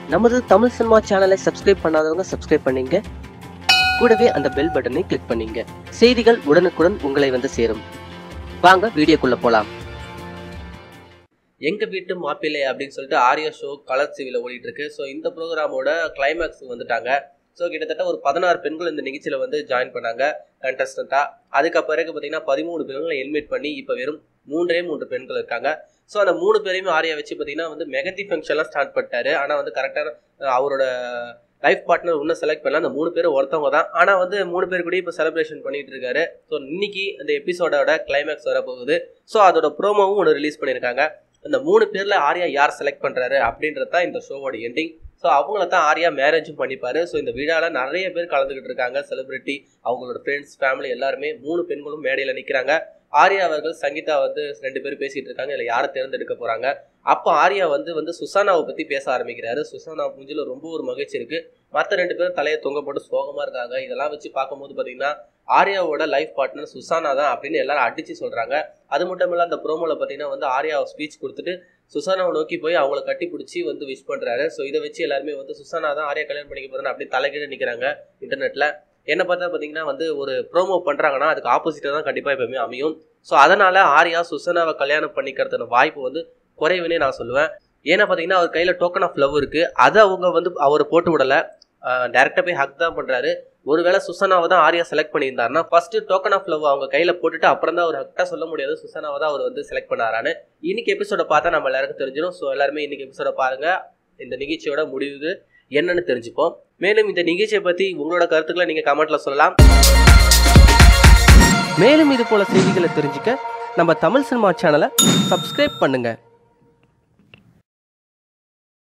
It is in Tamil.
நமது தமிழ் சினிமா சேனலை சப்ஸ்கிரைப் பண்ணாதவங்க சப்ஸ்கிரைப் பண்ணீங்க கூடவே அந்த பெல் பட்டனை கிளிக் பண்ணீங்க செய்திகள் உடனுக்குடன் உங்களை வந்து சேரும் வாங்க வீடியோக்குள்ள போலாம் எங்க வீட்டு மாப்பிள்ளை அப்படின்னு சொல்லிட்டு ஆரியா ஷோ கலர் சிவில ஓடிட்டு இருக்கு ஸோ இந்த ப்ரோக்ராமோட கிளைமேக்ஸ் வந்துட்டாங்க ஸோ கிட்டத்தட்ட ஒரு பதினாறு பெண்கள் இந்த நிகழ்ச்சியில் வந்து ஜாயின் பண்ணாங்க கண்டஸ்டண்ட்டாக அதுக்கு பிறகு பார்த்தீங்கன்னா பதிமூணு பெண்களை எலிமினேட் பண்ணி இப்போ வெறும் மூன்றே மூன்று பெண்கள் இருக்காங்க ஸோ அந்த மூணு பேரையுமே ஆரியா வச்சு பார்த்தீங்கன்னா வந்து மெகந்தி ஃபங்க்ஷன்லாம் ஸ்டார்ட் பண்ணிட்டாரு ஆனால் வந்து கரெக்டான அவரோட லைஃப் பார்ட்னர் இன்னும் செலக்ட் பண்ணல அந்த மூணு பேரும் ஒருத்தவங்க தான் ஆனால் வந்து மூணு பேர் கூட இப்போ செலிப்ரேஷன் பண்ணிட்டு இருக்காரு ஸோ இன்னைக்கு அந்த எபிசோடோட கிளைமேக்ஸ் வர போகுது ஸோ அதோட ப்ரோமோவும் ஒன்று ரிலீஸ் பண்ணியிருக்காங்க அந்த மூணு பேரில் ஆர்யா யார் செலக்ட் பண்ணுறாரு அப்படின்றது தான் இந்த ஷோவோட எண்டிங் ஸோ அவங்கள தான் ஆர்யா மேரேஜும் பண்ணிப்பாரு ஸோ இந்த விழாவில் நிறைய பேர் கலந்துக்கிட்டு இருக்காங்க செலிபிரிட்டி அவங்களோட ஃப்ரெண்ட்ஸ் ஃபேமிலி எல்லாருமே மூணு பெண்களும் மேடையில் நிற்கிறாங்க ஆர்யா அவர்கள் சங்கீதா வந்து ரெண்டு பேரும் பேசிட்டு இருக்காங்க இல்லை யாரை தேர்ந்தெடுக்க போறாங்க அப்போ ஆர்யா வந்து வந்து சுசானாவை பத்தி பேச ஆரம்பிக்கிறாரு சுசானா மூஞ்சில ரொம்ப ஒரு மகிழ்ச்சி இருக்கு மற்ற ரெண்டு பேரும் தலையை தொங்க போட்டு சோகமா இருக்காங்க இதெல்லாம் வச்சு பார்க்கும்போது பாத்தீங்கன்னா ஆர்யாவோட லைஃப் பார்ட்னர் சுசானா தான் அப்படின்னு எல்லாரும் அடிச்சு சொல்றாங்க அது மட்டும் இல்ல அந்த ப்ரோமோல பாத்தீங்கன்னா வந்து ஆர்யா ஸ்பீச் கொடுத்துட்டு சுசானாவை நோக்கி போய் அவங்கள கட்டி பிடிச்சி வந்து விஷ் பண்றாரு ஸோ இதை வச்சு எல்லாருமே வந்து சுசானா தான் ஆர்யா கல்யாணம் பண்ணிக்க போறேன்னு அப்படியே தலைகீழ நிக்கிறாங்க இன்டர்நெட்ல என்ன பார்த்தா பார்த்தீங்கன்னா வந்து ஒரு ப்ரோமோ பண்ணுறாங்கன்னா அதுக்கு ஆப்போசிட்டாக தான் கண்டிப்பாக எப்பவுமே அமையும் ஸோ அதனால ஆர்யா சுசனாவை கல்யாணம் பண்ணிக்கிறதுன வாய்ப்பு வந்து குறைவுனே நான் சொல்லுவேன் ஏன்னா பார்த்தீங்கன்னா அவர் கையில் டோக்கன் ஆஃப் லவ் இருக்குது அதை அவங்க வந்து அவர் போட்டு விடலை டேரெக்டாக போய் ஹக் தான் பண்ணுறாரு ஒருவேளை சுசனாவை தான் ஆர்யா செலக்ட் பண்ணியிருந்தாருன்னா ஃபர்ஸ்ட் டோக்கன் ஆஃப் லவ் அவங்க கையில் போட்டுட்டு அப்புறம் தான் அவர் ஹக்டாக சொல்ல முடியாது சுசனாவை தான் அவர் வந்து செலக்ட் பண்ணாரான்னு இன்னைக்கு எபிசோட பார்த்தா நம்ம எல்லாருக்கும் தெரிஞ்சிடும் ஸோ எல்லாருமே இன்னைக்கு எபிசோட பாருங்க இந்த நிகழ்ச்சியோட முடிவு என்னன்னு தெரிஞ்சுப்போம் மேலும் இந்த நிகழ்ச்சியை பற்றி உங்களோட கருத்துக்களை நீங்கள் கமெண்ட்ல சொல்லலாம் மேலும் இது போல செய்திகளை தெரிஞ்சுக்க நம்ம தமிழ் சினிமா சேனலை சப்ஸ்கிரைப் பண்ணுங்க